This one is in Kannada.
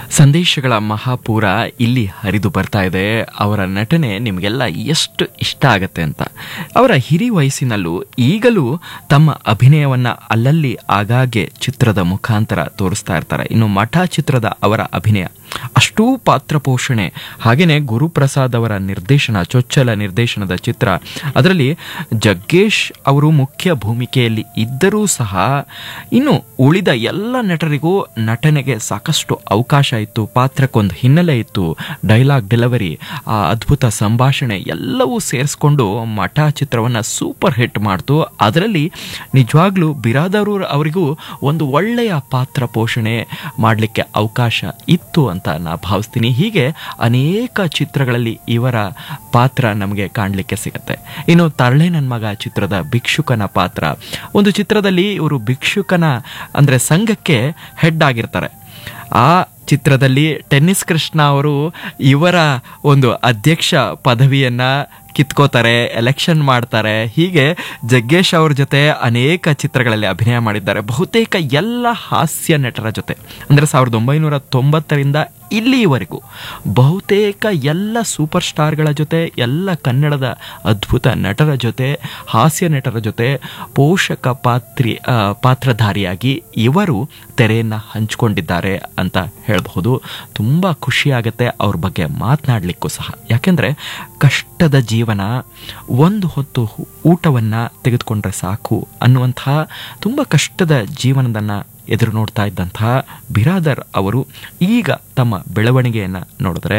ಸಂದೇಶಗಳ ಮಹಾಪೂರ ಇಲ್ಲಿ ಹರಿದು ಬರ್ತಾ ಇದೆ ಅವರ ನಟನೆ ನಿಮಗೆಲ್ಲ ಎಷ್ಟು ಇಷ್ಟ ಆಗತ್ತೆ ಅಂತ ಅವರ ಹಿರಿ ವಯಸ್ಸಿನಲ್ಲೂ ಈಗಲೂ ತಮ್ಮ ಅಭಿನಯವನ್ನ ಅಲ್ಲಲ್ಲಿ ಆಗಾಗ್ಗೆ ಚಿತ್ರದ ಮುಖಾಂತರ ತೋರಿಸ್ತಾ ಇರ್ತಾರೆ ಇನ್ನು ಮಠ ಚಿತ್ರದ ಅವರ ಅಭಿನಯ ಅಷ್ಟೂ ಪಾತ್ರ ಪೋಷಣೆ ಹಾಗೆಯೇ ಗುರುಪ್ರಸಾದ್ ಅವರ ನಿರ್ದೇಶನ ಚೊಚ್ಚಲ ನಿರ್ದೇಶನದ ಚಿತ್ರ ಅದರಲ್ಲಿ ಜಗ್ಗೇಶ್ ಅವರು ಮುಖ್ಯ ಭೂಮಿಕೆಯಲ್ಲಿ ಇದ್ದರೂ ಸಹ ಇನ್ನು ಉಳಿದ ಎಲ್ಲ ನಟರಿಗೂ ನಟನೆಗೆ ಸಾಕಷ್ಟು ಅವಕಾಶ ಇತ್ತು ಪಾತ್ರಕ್ಕೊಂದು ಹಿನ್ನೆಲೆ ಇತ್ತು ಡೈಲಾಗ್ ಡೆಲಿವರಿ ಆ ಅದ್ಭುತ ಸಂಭಾಷಣೆ ಎಲ್ಲವೂ ಸೇರಿಸ್ಕೊಂಡು ಮಠ ಚಿತ್ರವನ್ನು ಸೂಪರ್ ಹಿಟ್ ಮಾಡ್ತು ಅದರಲ್ಲಿ ನಿಜವಾಗ್ಲೂ ಬಿರಾದರ್ ಅವರಿಗೂ ಒಂದು ಒಳ್ಳೆಯ ಪಾತ್ರ ಪೋಷಣೆ ಮಾಡಲಿಕ್ಕೆ ಅವಕಾಶ ಇತ್ತು ಅಂತ ನಾ ಭಾವಿಸ್ತೀನಿ ಹೀಗೆ ಅನೇಕ ಚಿತ್ರಗಳಲ್ಲಿ ಇವರ ಪಾತ್ರ ನಮಗೆ ಕಾಣಲಿಕ್ಕೆ ಸಿಗುತ್ತೆ ಇನ್ನು ತರಳೆ ನನ್ನ ಮಗ ಚಿತ್ರದ ಭಿಕ್ಷುಕನ ಪಾತ್ರ ಒಂದು ಚಿತ್ರದಲ್ಲಿ ಇವರು ಭಿಕ್ಷುಕನ ಅಂದರೆ ಸಂಘಕ್ಕೆ ಹೆಡ್ ಆಗಿರ್ತಾರೆ ಆ ಚಿತ್ರದಲ್ಲಿ ಟೆನ್ನಿಸ್ ಕೃಷ್ಣ ಅವರು ಇವರ ಒಂದು ಅಧ್ಯಕ್ಷ ಪದವಿಯನ್ನ ಕಿತ್ಕೋತಾರೆ ಎಲೆಕ್ಷನ್ ಮಾಡ್ತಾರೆ ಹೀಗೆ ಜಗ್ಗೇಶ್ ಅವ್ರ ಜೊತೆ ಅನೇಕ ಚಿತ್ರಗಳಲ್ಲಿ ಅಭಿನಯ ಮಾಡಿದ್ದಾರೆ ಬಹುತೇಕ ಎಲ್ಲ ಹಾಸ್ಯ ನಟರ ಜೊತೆ ಅಂದರೆ ಸಾವಿರದ ಒಂಬೈನೂರ ತೊಂಬತ್ತರಿಂದ ಇಲ್ಲಿಯವರೆಗೂ ಬಹುತೇಕ ಎಲ್ಲ ಸೂಪರ್ ಸ್ಟಾರ್ಗಳ ಜೊತೆ ಎಲ್ಲ ಕನ್ನಡದ ಅದ್ಭುತ ನಟರ ಜೊತೆ ಹಾಸ್ಯ ನಟರ ಜೊತೆ ಪೋಷಕ ಪಾತ್ರಿ ಆ, ಪಾತ್ರಧಾರಿಯಾಗಿ ಇವರು ತೆರೆಯನ್ನು ಹಂಚಿಕೊಂಡಿದ್ದಾರೆ ಅಂತ ಹೇಳಬಹುದು ತುಂಬ ಖುಷಿಯಾಗತ್ತೆ ಅವ್ರ ಬಗ್ಗೆ ಮಾತನಾಡಲಿಕ್ಕೂ ಸಹ ಯಾಕೆಂದರೆ ಕಷ್ಟದ ಜೀವನ ಒಂದು ಹೊತ್ತು ಊಟವನ್ನು ತೆಗೆದುಕೊಂಡ್ರೆ ಸಾಕು ಅನ್ನುವಂತಹ ತುಂಬ ಕಷ್ಟದ ಜೀವನದನ್ನು ಎದುರು ನೋಡ್ತಾ ಇದ್ದಂತಹ ಬಿರಾದರ್ ಅವರು ಈಗ ತಮ್ಮ ಬೆಳವಣಿಗೆಯನ್ನು ನೋಡಿದ್ರೆ